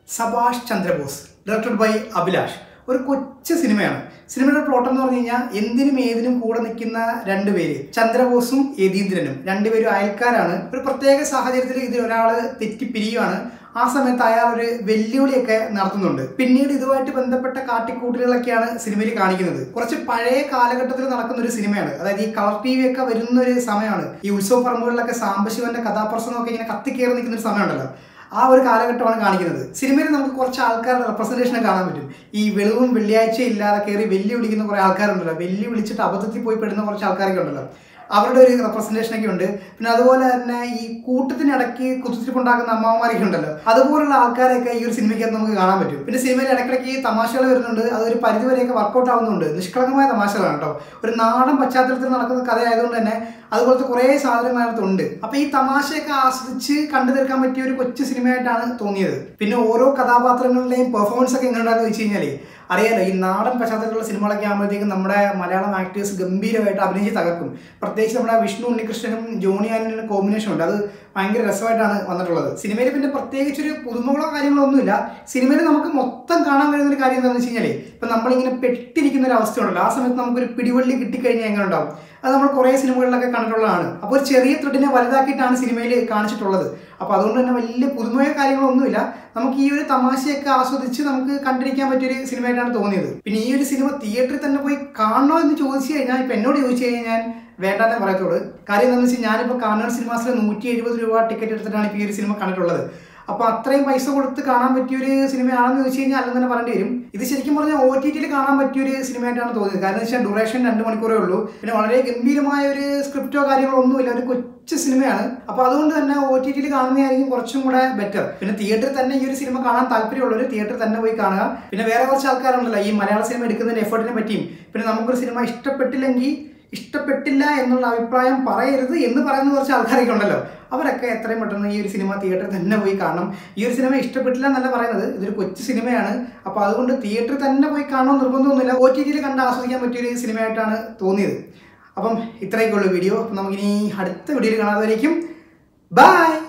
സഭാഷ് Chandrabose directed by Abhilash ഒരു കൊച്ചു സിനിമയാണ് സിനിമയുടെ പ്ലോട്ട് എന്ന് പറഞ്ഞു കഴിഞ്ഞാൽ എന്തിനും ഏതിനും കൂടെ നിൽക്കുന്ന രണ്ടുപേര് ചന്ദ്രബോസും യതീന്ദ്രനും രണ്ടുപേരും അയൽക്കാരാണ് ഒരു പ്രത്യേക സാഹചര്യത്തിൽ ഇതിൽ ഒരാൾ തെറ്റിപ്പിരിയുകയാണ് ആ സമയത്ത് അയാൾ ഒരു വെല്ലുവിളിയൊക്കെ നടത്തുന്നുണ്ട് പിന്നീട് ഇതുമായിട്ട് ബന്ധപ്പെട്ട കാട്ടിക്കൂട്ടലുകളൊക്കെയാണ് സിനിമയിൽ കാണിക്കുന്നത് കുറച്ച് പഴയ കാലഘട്ടത്തിൽ നടക്കുന്ന ഒരു സിനിമയാണ് അതായത് ഈ കളർ ടി വി ഒക്കെ വരുന്ന ഒരു സമയമാണ് ഈ ഉത്സവ പറമ്പുകളിലൊക്കെ സാംബശിവന്റെ കഥാപ്രസംഗമൊക്കെ ഇങ്ങനെ കത്തിക്കേറി നിൽക്കുന്ന ഒരു സമയമുണ്ടല്ലോ ആ ഒരു കാലഘട്ടമാണ് കാണിക്കുന്നത് സിനിമയിൽ നമുക്ക് കുറച്ച് ആൾക്കാരുടെ റെപ്രസെന്റേഷൻ കാണാൻ പറ്റും ഈ വെളിവും വെള്ളിയാഴ്ച ഇല്ലാതെ കയറി വെല്ലു വിളിക്കുന്ന കുറെ ആൾക്കാരുണ്ടല്ലോ വെല്ലു വിളിച്ചിട്ട് അബദ്ധത്തിൽ പോയി പെടുന്ന കുറച്ച് ആൾക്കാരൊക്കെ ഉണ്ടല്ലോ അവരുടെ ഒരു റെപ്രസെന്റേഷൻ ഒക്കെ ഉണ്ട് പിന്നെ അതുപോലെ തന്നെ ഈ കൂട്ടത്തിനിടയ്ക്ക് കുത്തിരിപ്പുണ്ടാക്കുന്ന അമ്മമാരൊക്കെ ഉണ്ടല്ലോ അതുപോലുള്ള ആൾക്കാരെയൊക്കെ ഈ ഒരു സിനിമയ്ക്കകത്ത് നമുക്ക് കാണാൻ പറ്റും പിന്നെ സിനിമയിൽ ഇടയ്ക്കിടയ്ക്ക് തമാശകൾ വരുന്നുണ്ട് അതൊരു പരിധിവരെയൊക്കെ വർക്കൗട്ട് ആവുന്നുണ്ട് നിഷ്കളങ്കമായ തമാശകളാണ് കേട്ടോ ഒരു നാടൻ പശ്ചാത്തലത്തിൽ നടക്കുന്ന കഥയായതുകൊണ്ട് തന്നെ അതുപോലത്തെ കുറേ സാധനങ്ങൾ അതിനകത്തുണ്ട് അപ്പൊ ഈ തമാശയൊക്കെ ആസ്വദിച്ച് കണ്ടു തീർക്കാൻ പറ്റിയ ഒരു കൊച്ചു സിനിമയായിട്ടാണ് തോന്നിയത് പിന്നെ ഓരോ കഥാപാത്രങ്ങളുടെയും പെർഫോമൻസ് ഒക്കെ എങ്ങനെ ഉണ്ടാകുന്ന വെച്ച് കഴിഞ്ഞാല് അറിയാലോ ഈ നാടൻ പശ്ചാത്തലത്തിലുള്ള സിനിമകളൊക്കെ ആകുമ്പോഴത്തേക്കും നമ്മുടെ മലയാളം ആക്ടേഴ്സ് ഗംഭീരമായിട്ട് അഭിനയിച്ച് തകർക്കും പ്രത്യേകിച്ച് നമ്മുടെ വിഷ്ണു ഉണ്ണികൃഷ്ണനും ജോണി ആന്റണിയുടെ കോമ്പിനേഷൻ ഉണ്ട് അത് ഭയങ്കര രസമായിട്ടാണ് വന്നിട്ടുള്ളത് സിനിമയിൽ പിന്നെ പ്രത്യേകിച്ച് ഒരു പുതുമകളോ കാര്യങ്ങളോ ഒന്നുമില്ല സിനിമയിൽ നമുക്ക് മൊത്തം കാണാൻ കഴിയുന്ന ഒരു കാര്യം എന്താണെന്ന് വെച്ച് കഴിഞ്ഞാൽ ഇപ്പൊ നമ്മളിങ്ങനെ പെട്ടിരിക്കുന്ന ഒരു അവസ്ഥ ഉണ്ടല്ലോ ആ സമയത്ത് നമുക്കൊരു പിടിവള്ളി കിട്ടിക്കഴിഞ്ഞാൽ എങ്ങനെ ഉണ്ടാവും അത് നമ്മൾ കുറേ സിനിമകളിലൊക്കെ കണ്ടിട്ടുള്ളതാണ് അപ്പോൾ ഒരു ചെറിയ ത്രെഡിനെ വലുതാക്കിയിട്ടാണ് സിനിമയിൽ കാണിച്ചിട്ടുള്ളത് അപ്പോൾ അതുകൊണ്ട് തന്നെ വലിയ പുതുമയോ കാര്യങ്ങളൊന്നുമില്ല നമുക്ക് ഈ ഒരു തമാശയൊക്കെ ആസ്വദിച്ച് നമുക്ക് കണ്ടിരിക്കാൻ പറ്റിയൊരു സിനിമയായിട്ടാണ് തോന്നിയത് പിന്നെ ഈ ഒരു സിനിമ തിയേറ്ററിൽ തന്നെ പോയി കാണണോ എന്ന് ചോദിച്ചു കഴിഞ്ഞാൽ ഇപ്പം എന്നോട് ചോദിച്ചു കഴിഞ്ഞാൽ ഞാൻ വേണ്ടാന്നേ പറയത്തുള്ളൂ കാര്യം എന്താണെന്ന് വെച്ചാൽ ഞാനിപ്പോൾ കാണാൻ സിനിമാസിൽ നൂറ്റി എഴുപത് രൂപ ടിക്കറ്റ് എടുത്തിട്ടാണ് ഇപ്പോൾ ഈ ഒരു സിനിമ കണ്ടിട്ടുള്ളത് അപ്പോൾ അത്രയും പൈസ കൊടുത്ത് കാണാൻ പറ്റിയൊരു സിനിമയാണെന്ന് ചോദിച്ചു കഴിഞ്ഞാൽ അല്ലെന്ന് തന്നെ പറയേണ്ടി വരും ഇത് ശരിക്കും പറഞ്ഞാൽ ഒ ടി ടിയിൽ കാണാൻ പറ്റിയൊരു സിനിമയായിട്ടാണ് തോന്നിയത് കാരണം വെച്ചാൽ ഡ്യൂറേഷൻ രണ്ട് മണിക്കൂറേ ഉള്ളൂ പിന്നെ വളരെ ഗംഭീരമായ ഒരു സ്ക്രിപ്റ്റോ കാര്യങ്ങളോ ഒന്നുമില്ല ഒരു കൊച്ചു സിനിമയാണ് അപ്പോൾ അതുകൊണ്ട് തന്നെ ഒ ടി ടിയിൽ കാണുന്നതായിരിക്കും കുറച്ചും കൂടെ ബെറ്റർ പിന്നെ തിയേറ്ററിൽ തന്നെ ഈ ഒരു സിനിമ കാണാൻ താല്പര്യമുള്ളവർ തിയേറ്ററിൽ തന്നെ പോയി കാണുക പിന്നെ വേറെ കുറച്ച് ആൾക്കാരുണ്ടല്ലോ ഈ മലയാള സിനിമ എടുക്കുന്നതിന്റെ എഫേർട്ടിനെ പറ്റിയും പിന്നെ നമുക്കൊരു സിനിമ ഇഷ്ടപ്പെട്ടില്ലെങ്കിൽ ഇഷ്ടപ്പെട്ടില്ല എന്നുള്ള അഭിപ്രായം പറയരുത് എന്ന് പറയുന്ന കുറച്ച് ആൾക്കാരൊക്കെ ഉണ്ടല്ലോ അവരൊക്കെ എത്രയും പെട്ടെന്ന് ഈ ഒരു സിനിമ തിയേറ്ററിൽ തന്നെ പോയി കാണണം ഈ ഒരു സിനിമ ഇഷ്ടപ്പെട്ടില്ല എന്നല്ല പറയുന്നത് ഇതൊരു കൊച്ചു സിനിമയാണ് അപ്പോൾ അതുകൊണ്ട് തിയേറ്ററിൽ തന്നെ പോയി കാണണമെന്ന് നിർബന്ധമൊന്നുമില്ല ഒ ടി ടിയിൽ കണ്ട് ആസ്വദിക്കാൻ പറ്റിയൊരു സിനിമയായിട്ടാണ് തോന്നിയത് അപ്പം ഇത്രയൊക്കെ ഉള്ളൂ വീഡിയോ അപ്പം നമുക്കിനി അടുത്ത വീഡിയോയിൽ കാണാതെ ബൈ